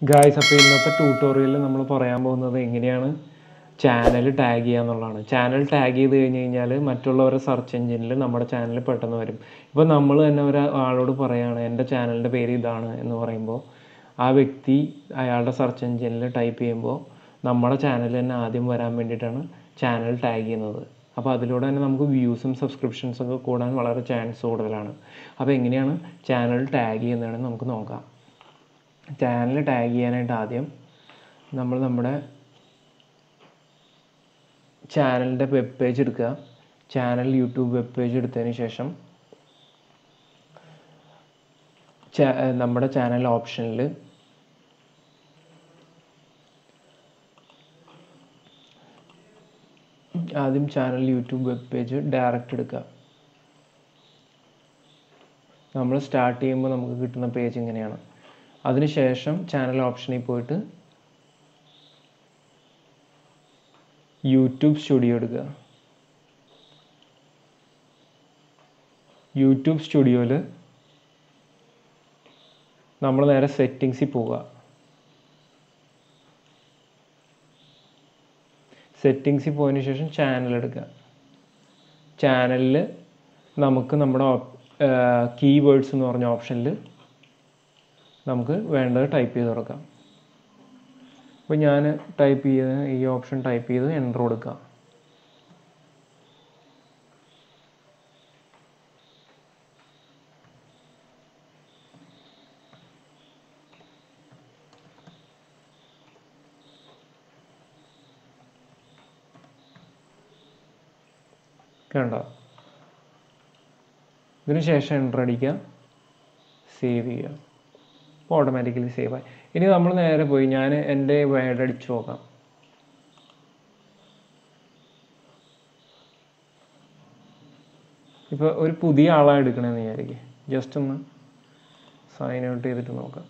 guys അപ്പോൾ ഇന്നത്തെ ട്യൂട്ടോറിയലിൽ നമ്മൾ പറയാൻ പോകുന്നത് എങ്ങനെയാണ് ചാനൽ ടാഗ് ചെയ്യുക എന്നുള്ളതാണ് ചാനൽ ടാഗ് ചെയ്ത് കഴിഞ്ഞ് കഴിഞ്ഞാൽ മറ്റുള്ളവരുടെ സെർച്ച് എഞ്ചിനിൽ നമ്മുടെ ചാനൽ പെട്ടെന്ന് വരും ഇപ്പോൾ നമ്മൾ തന്നെ ഒരു ആളോട് പറയുകയാണ് എൻ്റെ ചാനലിൻ്റെ പേര് ഇതാണ് എന്ന് പറയുമ്പോൾ ആ വ്യക്തി അയാളുടെ സെർച്ച് എഞ്ചിനിൽ ടൈപ്പ് ചെയ്യുമ്പോൾ നമ്മുടെ ചാനൽ തന്നെ ആദ്യം വരാൻ വേണ്ടിയിട്ടാണ് ചാനൽ ടാഗ് ചെയ്യുന്നത് അപ്പോൾ അതിലൂടെ തന്നെ നമുക്ക് വ്യൂസും സബ്സ്ക്രിപ്ഷൻസും ഒക്കെ കൂടാൻ വളരെ ചാൻസ് കൂടുതലാണ് അപ്പോൾ എങ്ങനെയാണ് ചാനൽ ടാഗ് ചെയ്യുന്നതെന്ന് നമുക്ക് നോക്കാം ചാനൽ ടാഗ് ചെയ്യാനായിട്ട് ആദ്യം നമ്മൾ നമ്മുടെ ചാനലിൻ്റെ വെബ് പേജ് എടുക്കുക ചാനൽ യൂട്യൂബ് വെബ് പേജ് എടുത്തതിന് ശേഷം ചാ- ഏർ നമ്മുടെ ചാനൽ ഓപ്ഷനിൽ ആദ്യം channel YouTube web page direct എടുക്കുക നമ്മൾ സ്റ്റാർട്ട് ചെയ്യുമ്പോൾ നമുക്ക് കിട്ടുന്ന പേജ് ഇങ്ങനെയാണ് അതിനുശേഷം ചാനൽ ഓപ്ഷനിൽ പോയിട്ട് യൂട്യൂബ് സ്റ്റുഡിയോ എടുക്കുക യൂട്യൂബ് സ്റ്റുഡിയോയിൽ നമ്മൾ നേരെ സെറ്റിങ്സിൽ പോവുക സെറ്റിങ്സിൽ പോയതിന് ശേഷം ചാനൽ എടുക്കുക ചാനലിൽ നമുക്ക് നമ്മുടെ കീവേഡ്സ് എന്ന് പറഞ്ഞ ഓപ്ഷനിൽ നമുക്ക് വേണ്ടത് ടൈപ്പ് ചെയ്ത് കൊടുക്കാം അപ്പോൾ ഞാൻ ടൈപ്പ് ചെയ്ത് ഈ ഓപ്ഷൻ ടൈപ്പ് ചെയ്ത് എൻ്റർ കൊടുക്കുക കണ്ടോ ഇതിന് ശേഷം എൻ്റർ അടിക്കുക സേവ് ചെയ്യുക അപ്പോൾ ഓട്ടോമാറ്റിക്കലി സേവ് ആയി ഇനി നമ്മൾ നേരെ പോയി ഞാൻ എൻ്റെ വേർഡ് അടിച്ച് നോക്കാം ഇപ്പോൾ ഒരു പുതിയ ആളാണ് എടുക്കണമെന്ന് വിചാരിക്കുക ജസ്റ്റ് ഒന്ന് സൈൻ ഔട്ട് ചെയ്തിട്ട് നോക്കാം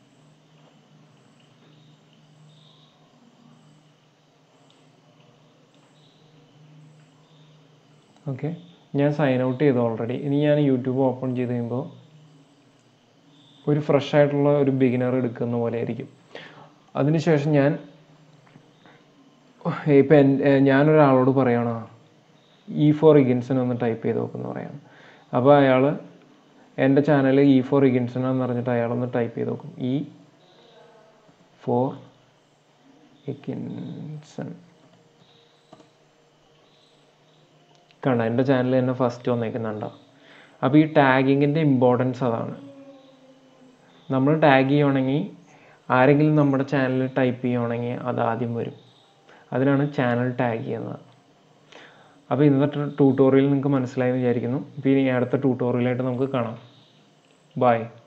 ഓക്കെ ഞാൻ സൈൻ ഔട്ട് ചെയ്തു ഓൾറെഡി ഇനി ഞാൻ യൂട്യൂബ് ഓപ്പൺ ചെയ്ത് കഴിയുമ്പോൾ ഒരു ഫ്രഷ് ആയിട്ടുള്ള ഒരു ബിഗിനർ എടുക്കുന്ന പോലെ ആയിരിക്കും അതിനുശേഷം ഞാൻ ഇപ്പം എൻ ഞാനൊരാളോട് പറയണോ ഇ ഫോർ ഇഗിൻസൺ ഒന്ന് ടൈപ്പ് ചെയ്ത് നോക്കുമെന്ന് പറയാം അപ്പോൾ അയാൾ എൻ്റെ ചാനൽ ഇ ഫോർ ഇഗിൻസൺ എന്ന് പറഞ്ഞിട്ട് അയാളൊന്ന് ടൈപ്പ് ചെയ്ത് നോക്കും ഇ ഫോർ ഇഗിൻസൺ കണ്ട എൻ്റെ ചാനൽ തന്നെ ഫസ്റ്റ് വന്നേക്കുന്നുണ്ടോ അപ്പോൾ ഈ ടാഗിങ്ങിൻ്റെ ഇമ്പോർട്ടൻസ് അതാണ് നമ്മൾ ടാഗ് ചെയ്യുകയാണെങ്കിൽ ആരെങ്കിലും നമ്മുടെ ചാനൽ ടൈപ്പ് ചെയ്യുകയാണെങ്കിൽ അത് ആദ്യം വരും അതിനാണ് ചാനൽ ടാഗ് ചെയ്യുന്നത് അപ്പോൾ ഇന്നത്തെ ട്യൂട്ടോറിയൽ നിങ്ങൾക്ക് മനസ്സിലായെന്ന് വിചാരിക്കുന്നു ഇപ്പോൾ ഇനി അടുത്ത ട്യൂട്ടോറിയലായിട്ട് നമുക്ക് കാണാം ബൈ